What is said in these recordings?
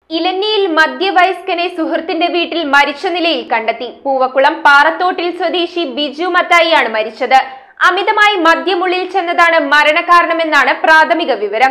ഇലഞ്ഞിയിൽ മധ്യവയസ്കനെ സുഹൃത്തിന്റെ വീട്ടിൽ മരിച്ച നിലയിൽ കണ്ടെത്തി പൂവക്കുളം പാറത്തോട്ടിൽ സ്വദേശി ബിജു മത്തായിയാണ് മരിച്ചത് അമിതമായി മദ്യമുള്ളിൽ ചെന്നതാണ് മരണകാരണമെന്നാണ് പ്രാഥമിക വിവരം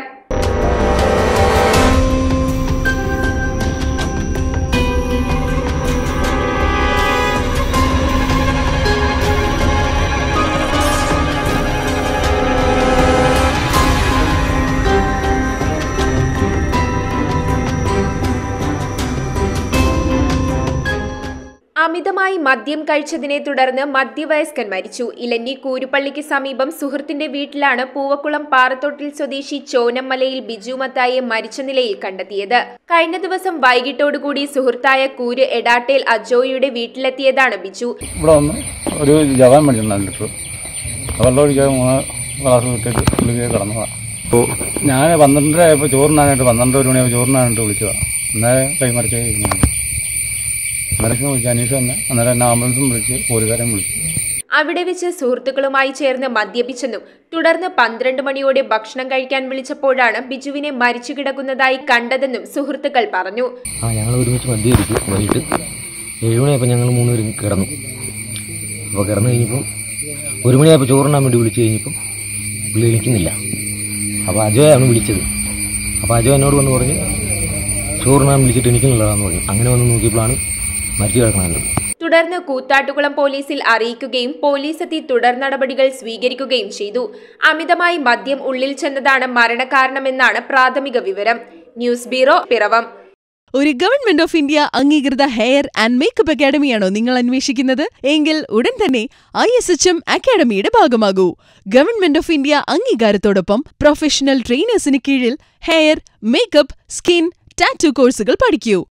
അമിതമായി മദ്യം കഴിച്ചതിനെ തുടർന്ന് മധ്യവയസ്കൻ മരിച്ചു ഇലഞ്ഞി കൂരുപള്ളിക്ക് സമീപം സുഹൃത്തിന്റെ വീട്ടിലാണ് പൂവക്കുളം പാറത്തോട്ടിൽ സ്വദേശി ചോനമലയിൽ ബിജു മത്തായെ മരിച്ച നിലയിൽ കണ്ടെത്തിയത് കഴിഞ്ഞ ദിവസം വൈകിട്ടോടുകൂടി സുഹൃത്തായ കൂര് എടാട്ടേൽ അജോയുടെ വീട്ടിലെത്തിയതാണ് ബിജു ഇവിടെ വന്ന് ഒരു ജവാൻ മേടിച്ചിട്ടുണ്ടായിരുന്നു ലിറ്റർ വെള്ളം ഒഴിക്കാൻ മൂന്ന് ഗ്ലാസ് വിട്ടിട്ട് പുള്ളിക്ക് കിടന്നതാണ് അപ്പോൾ ഞാൻ പന്ത്രണ്ടര ആയപ്പോൾ ചോറിനാനായിട്ട് പന്ത്രണ്ട് ഒരു മണിയായപ്പോൾ ചോറിനാനായിട്ട് വിളിച്ചതാണ് അന്നേരം കൈമറിച്ച് അന്നേരം വിളിച്ച് അനീഷ് വന്ന് അന്നേരം എന്നെ ആംബുലൻസും വിളിച്ച് പോലീസുകാരെയും വിളിച്ചു അവിടെ വെച്ച് സുഹൃത്തുക്കളുമായി ചേർന്ന് മദ്യപിച്ചെന്നും തുടർന്ന് പന്ത്രണ്ട് മണിയോടെ ഭക്ഷണം കഴിക്കാൻ വിളിച്ചപ്പോഴാണ് ബിജുവിനെ മരിച്ചു കിടക്കുന്നതായി കണ്ടതെന്നും സുഹൃത്തുക്കൾ പറഞ്ഞു ആ ഞങ്ങൾ ഒരുമിച്ച് മദ്യപിച്ചു വൈകിട്ട് ഏഴ് മണിയായപ്പോൾ ഞങ്ങൾ മൂന്നുപേരും കിടന്നു അപ്പോൾ കിടന്നു കഴിഞ്ഞപ്പം ഒരു മണിയായപ്പോൾ ചോറിനാൻ വേണ്ടി വിളിച്ചു കഴിഞ്ഞപ്പം പുള്ളി എണീക്കുന്നില്ല അപ്പോൾ അജയാണ് വിളിച്ചത് അപ്പോൾ അജോ എന്നോട് വന്ന് പറഞ്ഞ് ചോറിനാൻ വിളിച്ചിട്ട് എണീക്കുന്നില്ലതാന്ന് പറഞ്ഞു അങ്ങനെ വന്ന് നോക്കിയപ്പോഴാണ് മരിച്ചു കിടക്കണത് തുടർന്ന് കൂത്താട്ടുകുളം പോലീസിൽ അറിയിക്കുകയും പോലീസ് എത്തി തുടർ നടപടികൾ സ്വീകരിക്കുകയും ചെയ്തു അമിതമായി മദ്യം ഉള്ളിൽ ചെന്നതാണ് മരണകാരണമെന്നാണ് പ്രാഥമിക വിവരം ന്യൂസ് ബ്യൂറോ പിറവം ഒരു ഗവൺമെന്റ് ഓഫ് ഇന്ത്യ അംഗീകൃത ഹെയർ ആൻഡ് മേക്കപ്പ് അക്കാഡമിയാണോ നിങ്ങൾ അന്വേഷിക്കുന്നത് എങ്കിൽ ഉടൻ തന്നെ ഐ എസ് എച്ച് എം അക്കാഡമിയുടെ ഭാഗമാകൂ ഗവൺമെന്റ് ഓഫ് ഇന്ത്യ അംഗീകാരത്തോടൊപ്പം പ്രൊഫഷണൽ ട്രെയിനേഴ്സിന് കീഴിൽ ഹെയർ മേക്കപ്പ് സ്കിൻ ടാറ്റു കോഴ്സുകൾ പഠിക്കൂ